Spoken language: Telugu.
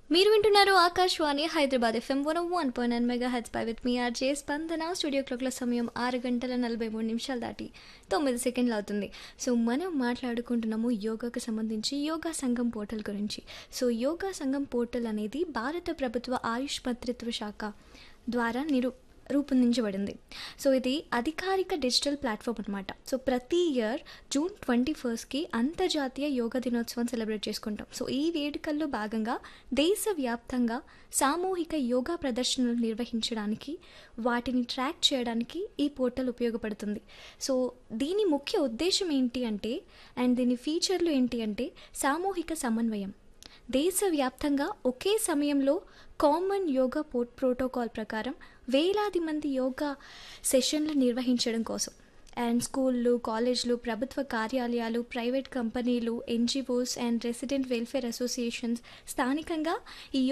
మీరు వింటున్నారు Akashvani Hyderabad FM one one point nine mega హెచ్ పై విత్ మీ ఆర్జే స్పందన స్టూడియో క్లాక్ల సమయం ఆరు గంటల నలభై మూడు నిమిషాలు దాటి తొమ్మిది సెకండ్లు అవుతుంది సో మనం మాట్లాడుకుంటున్నాము యోగాకు సంబంధించి యోగా సంఘం పోర్టల్ గురించి సో యోగా సంఘం పోర్టల్ అనేది భారత ప్రభుత్వ ఆయుష్ మంత్రిత్వ శాఖ ద్వారా నిరు రూపొందించబడింది సో ఇది అధికారిక డిజిటల్ ప్లాట్ఫామ్ అనమాట సో ప్రతి ఇయర్ జూన్ ట్వంటీ ఫస్ట్కి అంతర్జాతీయ యోగా దినోత్సవం సెలబ్రేట్ చేసుకుంటాం సో ఈ వేడుకల్లో భాగంగా దేశవ్యాప్తంగా సామూహిక యోగా ప్రదర్శనలు నిర్వహించడానికి వాటిని ట్రాక్ చేయడానికి ఈ పోర్టల్ ఉపయోగపడుతుంది సో దీని ముఖ్య ఉద్దేశం ఏంటి అంటే అండ్ దీని ఫీచర్లు ఏంటి అంటే సామూహిక సమన్వయం దేశవ్యాప్తంగా ఒకే సమయంలో కామన్ యోగా పో ప్రోటోకాల్ ప్రకారం వేలాది మంది యోగా సెషన్లు నిర్వహించడం కోసం అండ్ స్కూళ్ళు కాలేజ్లు ప్రభుత్వ కార్యాలయాలు ప్రైవేట్ కంపెనీలు NGOs and resident welfare associations స్థానికంగా ఈ